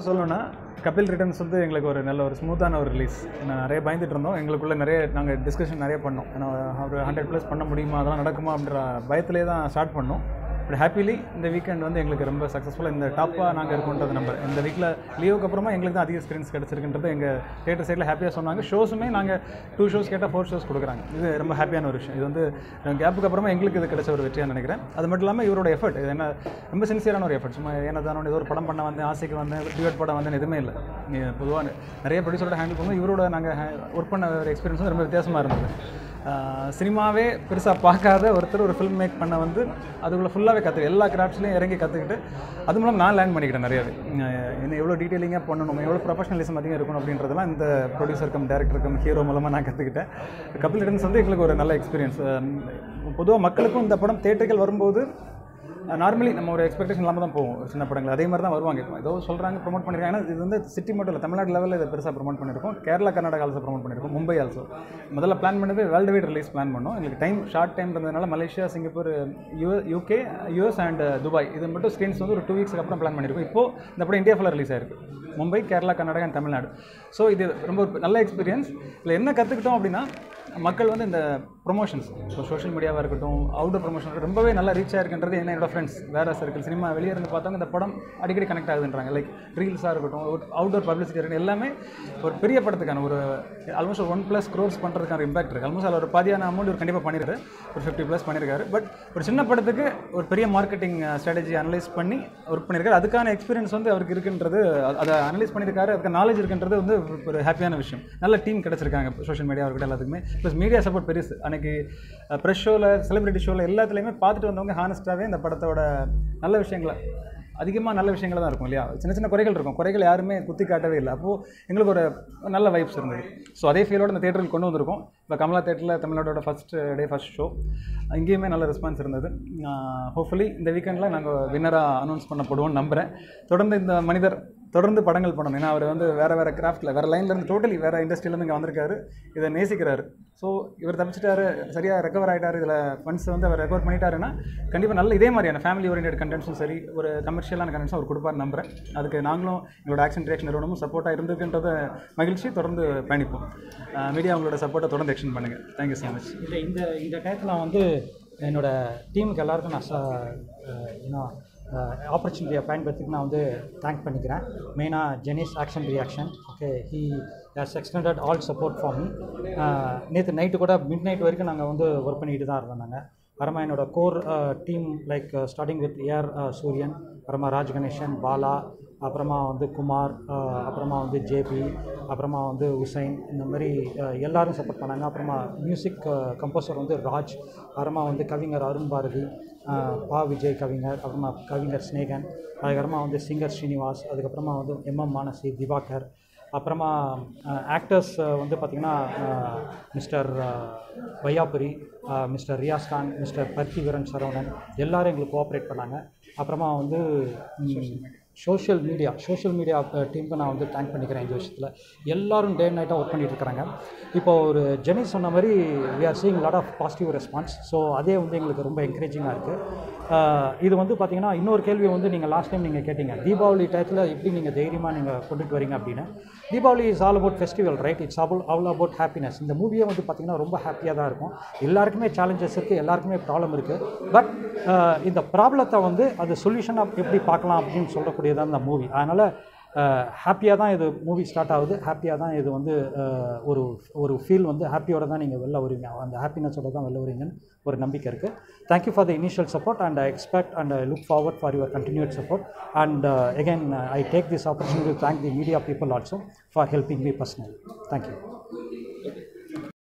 சொல்லணும்னா கபில் ரிட்டர்ன்ஸ் வந்து எங்களுக்கு ஒரு நல்ல ஒரு ஸ்மூத்தான ஒரு ரிலீஸ் நான் நிறைய பயந்துட்டு இருந்தோம் எங்களுக்குள்ள நிறைய நாங்கள் டிஸ்கஷன் நிறைய பண்ணோம் ஏன்னா ஒரு ஹண்ட்ரட் ப்ளஸ் பண்ண முடியுமா அதெல்லாம் நடக்குமா அப்படின்ற பயத்திலே தான் ஸ்டார்ட் பண்ணோம் பட் ஹாப்பிலி இந்த வீக்கெண்ட் வந்து எங்களுக்கு ரொம்ப சக்ஸஸ்ஃபுல்லாக இந்த டாப்பாக நாங்கள் இருக்கோன்றது நம்பர் இந்த வீக்கில் லீவுக்கு அப்புறமா எங்களுக்கு தான் அதிக ஸ்க்ரீன்ஸ் கிடச்சிருக்குன்றது எங்கள் தேட்டர் சைடில் ஹாப்பியாக சொன்னாங்க ஷோஸுமே நாங்கள் டூ ஷோஸ் கேட்டால் ஃபோர் ஷோஸ் கொடுக்குறாங்க இது ரொம்ப ஹாப்பியான ஒரு விஷயம் இது வந்து கேப்புக்கு அப்புறமா எங்களுக்கு இது கிடைச்ச ஒரு வெற்றியாக நினைக்கிறேன் அது மட்டும் இல்லாமல் இவரோட எஃபர்ட் இது என்ன ரொம்ப சின்சியரான ஒரு எஃபர்ட் சும்மா ஏன்னா தானே ஏதோ ஒரு படம் பண்ண வந்தேன் ஆசைக்கு வந்தேன் டிவேட் படம் வந்தேன் எதுவுமே இல்லை பொதுவாக நிறைய ப்ரொடியூசரோட ஹேண்டில் பண்ணும்போது இவரோட நாங்கள் ஒர்க் பண்ண ஒரு எக்ஸ்பீரியன்ஸ் வந்து ரொம்ப வித்தியாசமாக இருந்தது ஆஹ் சினிமாவே பெருசாக பார்க்காத ஒருத்தர் ஒரு ஃபில்ம் மேக் பண்ண வந்து அதுக்குள்ளே ஃபுல்லாகவே கற்றுக்க எல்லா கிராஃப்ட்ஸ்லையும் இறங்கி கற்றுக்கிட்டு அது மூலம் நான் லேர்ன் பண்ணிக்கிட்டேன் நிறையவே ஆஹ் என்ன எவ்வளோ டீட்டெயிலிங்காக பண்ணணும் எவ்வளோ ப்ரொஃபஷனலிசம் அதிகம் இருக்கணும் அப்படின்றதெல்லாம் இந்த ப்ரொடியூசருக்கும் டேரக்டருக்கும் ஹீரோ மூலமாக நான் கற்றுக்கிட்டேன் கபில் ரிட்டர்ன்ஸ் வந்து எங்களுக்கு ஒரு நல்ல எக்ஸ்பீரியன்ஸ் பொதுவாக மக்களுக்கும் இந்த படம் தேட்டர்கள் வரும்போது நார்மலி நம்ம ஒரு எக்ஸ்பெக்டேஷன் இல்லாமல் தான் போவோம் ஒரு சின்ன படங்கள் அதே மாதிரி தான் வருவாங்க இப்போ ஏதோ சொல்கிறாங்க ப்ரோமோட் பண்ணியிருக்காங்க ஏன்னா இது வந்து சிட்டி மட்டும் இல்லை தமிழ்நாடு லெவலில் இதை பெருசாக ப்ரோமோட் பண்ணியிருக்கோம் கேரளா கர்நாடகா ஆல்சோ ப்ரோமோட் பண்ணியிருக்கோம் மும்பை ஆல்சோ முதல்ல பிளான் பண்ணது வேர்ல்டு வைட் ரிலீஸ் பிளான் பண்ணோம் எங்களுக்கு டைம் ஷார்ட் டைம் இருந்ததுனால Malaysia Singapore U UK US and Dubai இது மட்டும் ஸ்க்ரீன்ஸ் வந்து ஒரு டூ வீக்ஸ்க்கு அப்புறம் பிளான் பண்ணியிருக்கோம் இப்போ இந்த படம் இந்தியா ஃபுல்லாக ரிலீஸ் ஆயிருக்கு மும்பை கேரளா கர்நாடகா அண்ட் தமிழ்நாடு ஸோ இது ரொம்ப ஒரு நல்ல எக்ஸ்பீரியன்ஸ் இதில் என்ன கற்றுக்கிட்டோம் அப்படின்னா மக்கள் வந்து இந்த ப்ரொமோஷன்ஸ் ஸோ சோஷியல் மீடியாவாக இருக்கட்டும் அவுட்டர் ப்ரொமோஷன் ரொம்பவே நல்லா ரீச் ஆயிருக்குன்றது என்ன என்னோட ஃப்ரெண்ட்ஸ் வேறு சர்க்கிள் சினிமா வெளியே இருந்து பார்த்தவங்க இந்த படம் அடிக்கடி கனெக்ட் ஆகுதுன்றாங்க லைக் ரீல்ஸாக இருக்கட்டும் அவுட்டோர் பப்ளிசிட்டி இருக்கட்டும் எல்லாமே ஒரு பெரிய படத்துக்கான ஒரு ஆல்மோஸ்ட் ஒரு ஒன் ப்ளஸ் க்ரோர்ஸ் பண்ணுறதுக்கான இம்பாக்ட் இருக்குது ஆல்மோஸ்ட் அதில் ஒரு பாதியான அமௌண்ட் ஒரு கண்டிப்பாக பண்ணியிருக்காரு ஒரு ஃபிஃப்டி ப்ளஸ் பண்ணியிருக்காரு பட் ஒரு சின்ன படத்துக்கு ஒரு பெரிய மார்க்கெட்டிங் ஸ்ட்ராட்டஜி அனலைஸ் பண்ணி ஒர்க் பண்ணியிருக்காரு அதுக்கான எக்ஸ்பீரியன்ஸ் வந்து அவருக்கு இருக்குன்றது அ- அதை அனலைஸ் பண்ணியிருக்காரு அதுக்கு நாலேஜ் இருக்குன்றது வந்து ஒரு ஹாப்பியான விஷயம் நல்ல டீம் கிடச்சிருக்காங்க சோஷியல் மீடியா இருக்கட்டும் எல்லாத்துக்குமே ப்ளஸ் மீடியா சப்போர்ட் பெருசு அன்னைக்கு ப்ரெஷ் ஷோவில் செலிபிரிட்டி ஷோவில் எல்லாத்துலேயுமே பார்த்துட்டு வந்தவங்க ஹானஸ்ட்டாகவே இந்த படத்தோட நல்ல விஷயங்களை அதிகமாக நல்ல விஷயங்கள் தான் இருக்கும் இல்லையா சின்ன சின்ன குறைகள் இருக்கும் குறைகள் யாருமே குத்தி காட்டவே இல்லை அப்போது எங்களுக்கு ஒரு நல்ல வைப்ஸ் இருந்தது ஸோ அதே ஃபீலோட இந்த தேட்டருக்கு கொண்டு வந்திருக்கோம் இப்போ கமலா தேட்டரில் தமிழ்நாடோட ஃபஸ்ட் டே ஃபஸ்ட் ஷோ இங்கேயுமே நல்ல ரெஸ்பான்ஸ் இருந்தது ஹோப்ஃபுல்லி இந்த வீக்கெண்டில் நாங்கள் வின்னராக அனௌன்ஸ் பண்ணப்படுவோம்னு நம்புகிறேன் தொடர்ந்து இந்த மனிதர் தொடர்ந்து படங்கள் பண்ணணும் ஏன்னா அவர் வந்து வேறு வேறு கிராஃப்ட்டில் வேறு லைன்லேருந்து டோட்டலி வேறு இண்டஸ்ட்ரியிலேருந்து இங்கே வந்திருக்காரு இதை நேசிக்கிறாரு ஸோ இவர் தப்பிச்சிட்டாரு சரியாக ரெக்கவர் ஆகிட்டார் இதில் ஃபண்ட்ஸ் வந்து அவர் ரெக்கவர் பண்ணிட்டாருன்னா கண்டிப்பாக நல்ல இதே மாதிரியான ஃபேமிலி ஓரியன்ட் கண்டென்ட்ஸும் சரி ஒரு கமர்ஷியலான கண்டென்ட்ஸும் அவர் கொடுப்பார் நம்புறேன் அதுக்கு நாங்களும் எங்களோட ஆக்ஷன் ரியாக்ஷன் நிறுவனமும் சப்போர்ட்டாக இருந்திருக்குன்றத மகிழ்ச்சி தொடர்ந்து பயணிப்போம் மீடியா உங்களோட சப்போர்ட்டை தொடர்ந்து எக்ஷன் பண்ணுங்கள் தேங்க்யூ ஸோ மச் இல்லை இந்த இந்த டயத்தில் வந்து என்னோட டீமுக்கு எல்லாருக்கும் நான் இன்னும் ஆப்பர்ச்சுனிட்டியை பயன்படுத்திட்டு நான் வந்து தேங்க் பண்ணிக்கிறேன் மெயினாக ஜெனிஸ் action reaction okay he has extended all support for me நேற்று நைட்டு கூட மிட் நைட் வரைக்கும் நாங்கள் வந்து ஒர்க் பண்ணிக்கிட்டு தான் இருந்தோம் நாங்கள் அப்புறமா என்னோட core team like starting with A சூரியன் அப்புறமா ராஜ் கணேசன் பாலா அப்புறமா வந்து குமார் அஹ், அப்புறமா வந்து ஜேபி அப்புறமா வந்து உசைன் இந்த மாதிரி அஹ், எல்லாரும் சப்போர்ட் பண்ணாங்க அப்புறமா மியூசிக் கம்போசர் வந்து ராஜ் அப்புறமா வந்து கவிஞர் அருண் பாரதி அஹ், பா விஜய் கவிஞர் அப்புறமா கவிஞர் ஸ்னேகன் அதுக்கப்புறமா வந்து சிங்கர் ஸ்ரீனிவாஸ் அதுக்கப்புறமா வந்து எம்எம் மானசி திவாகர் அப்புறமா ஆக்டர்ஸ் வந்து பார்த்திங்கன்னா mister Vaiyapuri mister Riyaz Khan mister Barthi Veeran Saravanan எல்லாரும் எங்களுக்கு கோஆப்ரேட் பண்ணாங்க அப்புறமா வந்து சோஷியல் மீடியா சோஷியல் மீடியா டீமுக்கு நான் வந்து தேங்க் பண்ணிக்கிறேன் இந்த விஷயத்தில் எல்லாரும் டே நைட்டாக ஒர்க் பண்ணிட்டு இருக்கிறாங்க இப்போ ஒரு ஜெனி சொன்ன மாதிரி we are seeing lot of positive response so அதே வந்து எங்களுக்கு ரொம்ப என்கரேஜிங்காக இருக்குது இது வந்து பார்த்தீங்கன்னா இன்னொரு கேள்வி வந்து நீங்கள் லாஸ்ட் டைம் நீங்கள் கேட்டீங்க தீபாவளி டயத்தில் எப்படி நீங்கள் தைரியமாக நீங்கள் கொண்டுட்டு வரீங்க அப்படின்னு Deepavali is all about festival right it's all all about happiness இந்த மூவியே வந்து பார்த்தீங்கன்னா ரொம்ப ஹாப்பியாக தான் இருக்கும் எல்லாருக்குமே சேலஞ்சஸ் இருக்குது எல்லாருக்குமே ப்ராப்ளம் இருக்குது பட் இந்த ப்ராப்ளத்தை வந்து அது சொல்யூஷனாக எப்படி பார்க்கலாம் அப்படின்னு சொல்லக்கூடியதான் இந்த மூவி அதனால் ஹாப்பியாக தான் இது மூவி ஸ்டார்ட் ஆகுது ஹாப்பியாக தான் இது வந்து அஹ், ஒரு ஒரு ஃபீல் வந்து ஹாப்பியோட தான் நீங்கள் வெளில வருவீங்க அந்த ஹாப்பினஸோட தான் வெளில வருவீங்கன்னு ஒரு நம்பிக்கை இருக்குது thank you for the initial support and I expect and I look forward for your continued support and again I take this opportunity to thank the media people also for helping me personally thank you